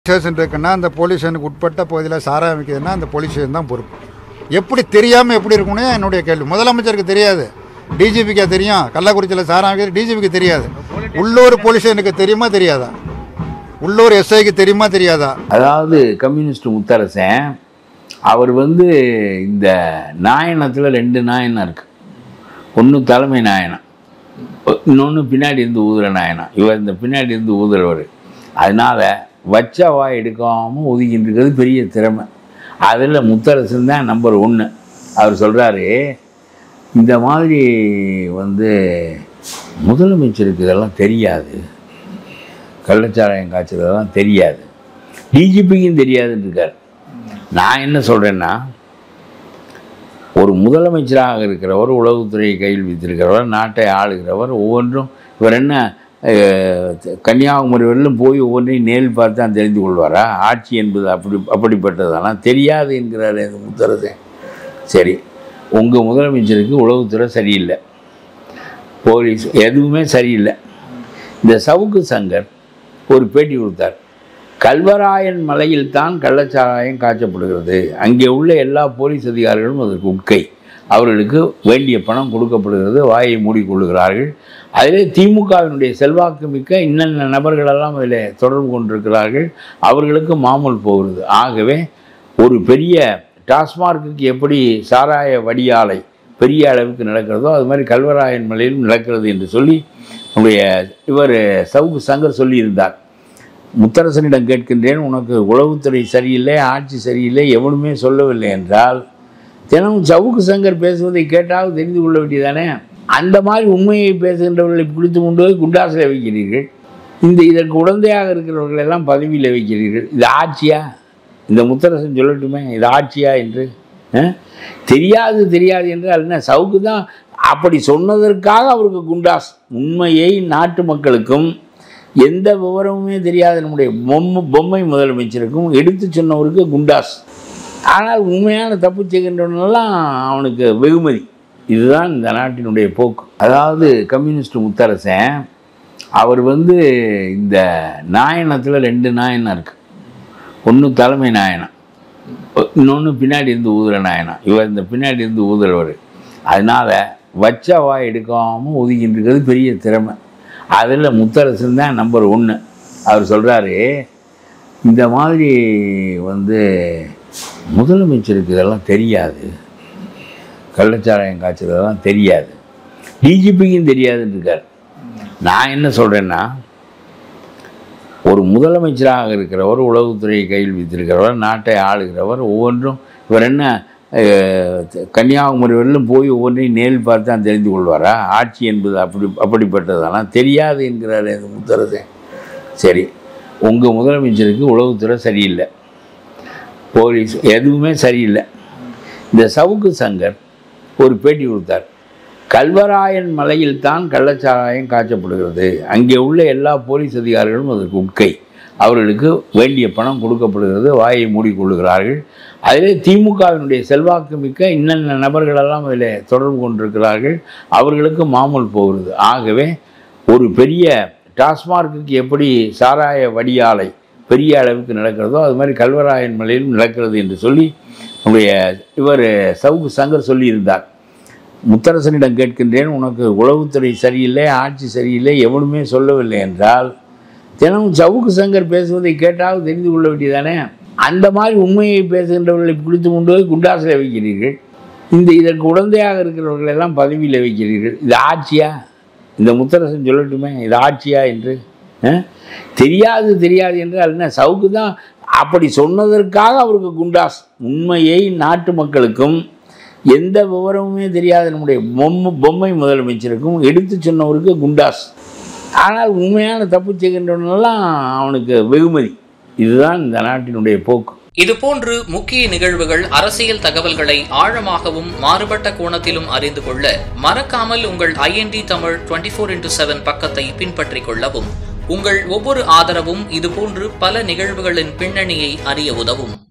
Station இருக்குன்னா அந்த police ஸ்டேஷனுக்கு உட்பட்ட பகுதியில் சாராயம் விற்கிதுன்னா அந்த போலீஸ் ஸ்டேஷன் தான் பொறுப்பு எப்படி தெரியாமல் எப்படி இருக்கணும் என்னுடைய கேள்வி முதலமைச்சருக்கு தெரியாது டிஜிபிக்கா தெரியும் கள்ளக்குறிச்சியில் சாராயம் விற்கிறது டிஜிபிக்கு தெரியாது உள்ளூர் போலீஸ் ஸ்டேஷனுக்கு தெரியுமா தெரியாதா உள்ளூர் எஸ்ஐக்கு தெரியுமா தெரியாதா அதாவது கம்யூனிஸ்ட் முத்தரசன் அவர் வந்து இந்த நாயனத்தில் ரெண்டு நாயனம் இருக்கு ஒன்று தலைமை நாயனம் இன்னொன்று பின்னாடி இருந்து ஊதுற நாயனம் இவர் இந்த பின்னாடி இருந்து ஊதுறவர் அதனால் வச்ச வாய் எடுக்காமல் ஒதுக்கிட்டு இருக்கிறது பெரிய திறமை அதில் முத்தரசன் தான் நம்பர் ஒன்று அவர் சொல்கிறாரு இந்த மாதிரி வந்து முதலமைச்சருக்கு இதெல்லாம் தெரியாது கள்ளச்சாராயம் காய்ச்சலெல்லாம் தெரியாது டிஜிபிக்கும் தெரியாதுன்னு இருக்கார் நான் என்ன சொல்கிறேன்னா ஒரு முதலமைச்சராக இருக்கிறவர் உளவுத்துறையை கையில் வைத்திருக்கிறவர் நாட்டை ஆளுகிறவர் ஒவ்வொன்றும் இவர் என்ன அஹ், கன்னியாகுமரி வரலும் போய் ஒவ்வொன்றையும் நேரில் பார்த்து தான் தெரிந்து கொள்வாரா ஆட்சி என்பது அப்படி அப்படிப்பட்டதானா தெரியாது என்கிறார் இந்த முத்தரசன் சரி உங்கள் முதலமைச்சருக்கு உளவுத்துறை சரியில்லை போலீஸ் எதுவுமே சரியில்லை இந்த சவுக்கு சங்கர் ஒரு பேட்டி கொடுத்தார் கல்வராயன் மலையில் தான் கள்ளச்சாராயம் காய்ச்சப்படுகிறது அங்கே உள்ள எல்லா போலீஸ் அதிகாரிகளும் அதற்கு உட்கை அவர்களுக்கு வேண்டிய பணம் கொடுக்கப்படுகிறது வாயை மூடிக்கொள்ளுகிறார்கள் அதிலே திமுகவினுடைய செல்வாக்கு மிக்க இன்னென்ன நபர்களெல்லாம் அதில் தொடர்பு கொண்டிருக்கிறார்கள் அவர்களுக்கு மாமூல் போகிறது ஆகவே ஒரு பெரிய டாஸ்மார்க்குக்கு எப்படி சாராய வடியாலை பெரிய அளவுக்கு நடக்கிறதோ அது மாதிரி கல்வராயன் மலையிலும் நடக்கிறது என்று சொல்லி நம்முடைய இவர் சவுக்கு சங்கர் சொல்லியிருந்தார் முத்தரசனிடம் கேட்கின்றேன் உனக்கு உளவுத்துறை சரியில்லை ஆட்சி சரியில்லை எவனுமே சொல்லவில்லை என்றால் தினமும் சவுக்கு சங்கர் பேசுவதை கேட்டால் தெரிந்து கொள்ள வேண்டியதானே அந்த மாதிரி உண்மையை பேசுகின்றவர்களை பிடித்து கொண்டு போய் குண்டாசில் வைக்கிறீர்கள் இந்த இதற்கு உடந்தையாக இருக்கிறவர்கள் எல்லாம் பதவியில் வைக்கிறீர்கள் இது ஆட்சியா இந்த முத்தரசன் சொல்லட்டுமே இது ஆட்சியா என்று அஹ்? தெரியாது தெரியாது என்றால் என்ன சவுக்கு தான் அப்படி சொன்னதற்காக அவருக்கு குண்டாஸ் உண்மையை நாட்டு மக்களுக்கும் எந்த விவரமுமே தெரியாத நம்முடைய பொம்மை பொம்மை முதலமைச்சருக்கும் எடுத்து சொன்னவருக்கு குண்டாஸ் ஆனால் உண்மையான தப்பு செய்கின்றவனெல்லாம் அவனுக்கு வெகுமதி இதுதான் இந்த நாட்டினுடைய போக்கு அதாவது கம்யூனிஸ்ட் முத்தரசன் அவர் வந்து இந்த நாயனத்தில் ரெண்டு நாயனம் இருக்கு ஒன்று தலைமை நாயனம் இன்னொன்று பின்னாடி இருந்து ஊதுற நாயனம் இவர் இந்த பின்னாடி இருந்து ஊதுறவர் அதனால் வச்ச வாய் எடுக்காமல் ஒதுக்கிட்டு இருக்கிறது பெரிய திறமை அதில் முத்தரசன் தான் நம்பர் ஒன்று அவர் சொல்கிறாரு இந்த மாதிரி வந்து முதலமைச்சருக்கு இதெல்லாம் தெரியாது கள்ளச்சாராயம் காய்ச்சலெல்லாம் தெரியாது டிஜிபிக்கும் தெரியாதுன்னு இருக்கார் நான் என்ன சொல்கிறேன்னா ஒரு முதலமைச்சராக இருக்கிறவர் உளவுத்துறையை கையில் வைத்திருக்கிறவர் நாட்டை ஆளுகிறவர் ஒவ்வொன்றும் இவர் என்ன அஹ், கன்னியாகுமரி வரலும் போய் ஒவ்வொன்றையும் நேரில் பார்த்து தான் தெரிந்து கொள்வாரா ஆட்சி என்பது அப்படி அப்படிப்பட்டதானா தெரியாது என்கிறார் இந்த முத்தரசன் சரி உங்கள் முதலமைச்சருக்கு உளவுத்துறை சரியில்லை போலீஸ் எதுவுமே சரியில்லை இந்த சவுக்கு சங்கர் ஒரு பேட்டி கொடுத்தார் கல்வராயன் மலையில் தான் கள்ளச்சாராயம் காய்ச்சப்படுகிறது அங்கே உள்ள எல்லா போலீஸ் அதிகாரிகளும் அதற்கு உட்கை அவர்களுக்கு வேண்டிய பணம் கொடுக்கப்படுகிறது வாயை மூடிக்கொள்ளுகிறார்கள் அதிலே திமுகவினுடைய செல்வாக்கு மிக்க இன்னென்ன நபர்களெல்லாம் அதில் தொடர்பு கொண்டிருக்கிறார்கள் அவர்களுக்கு மாமூல் போகிறது ஆகவே ஒரு பெரிய டாஸ்மார்க்குக்கு எப்படி சாராய வடியாலை பெரிய அளவுக்கு நடக்கிறதோ அது மாதிரி கல்வராயன் மலையிலும் நடக்கிறது என்று சொல்லி நம்முடைய இவர் சவுக்கு சங்கர் சொல்லியிருந்தார் முத்தரசனிடம் கேட்கின்றேன் உனக்கு உளவுத்துறை சரியில்லை ஆட்சி சரியில்லை எவனுமே சொல்லவில்லை என்றால் தினமும் சவுக்கு சங்கர் பேசுவதை கேட்டால் தெரிந்து கொள்ள வேண்டியதானே அந்த மாதிரி உண்மையை பேசுகின்றவர்களை பிடித்து கொண்டு போய் குண்டாசில் வைக்கிறீர்கள் இந்த இதற்கு உடந்தையாக இருக்கிறவர்கள் எல்லாம் பதவியில் வைக்கிறீர்கள் இது ஆட்சியா இந்த முத்தரசன் சொல்லட்டுமே இது ஆட்சியா என்று அஹ்? தெரியாது தெரியாது என்றால் என்ன சவுக்கு தான் அப்படி சொன்னதற்காக அவருக்கு குண்டாஸ் உண்மையை நாட்டு மக்களுக்கும் எந்த விவரமுமே தெரியாத நம்முடைய பொம்மை பொம்மை முதலமைச்சருக்கும் எடுத்து சொன்னவருக்கு குண்டாஸ் ஆனால் உண்மையான தப்பு செய்கின்றவனெல்லாம் அவனுக்கு வெகுமதி இதுதான் இந்த நாட்டினுடைய போக்கு இதுபோன்று முக்கிய நிகழ்வுகள் அரசியல் தகவல்களை ஆழமாகவும் மாறுபட்ட கோணத்திலும் அறிந்து கொள்ள மறக்காமல் உங்கள் IND Tamil twenty four into seven பக்கத்தை பின்பற்றிக் கொள்ளவும் உங்கள் ஒவ்வொரு ஆதரவும் இதுபோன்று பல நிகழ்வுகளின் பின்னணியை அறிய உதவும்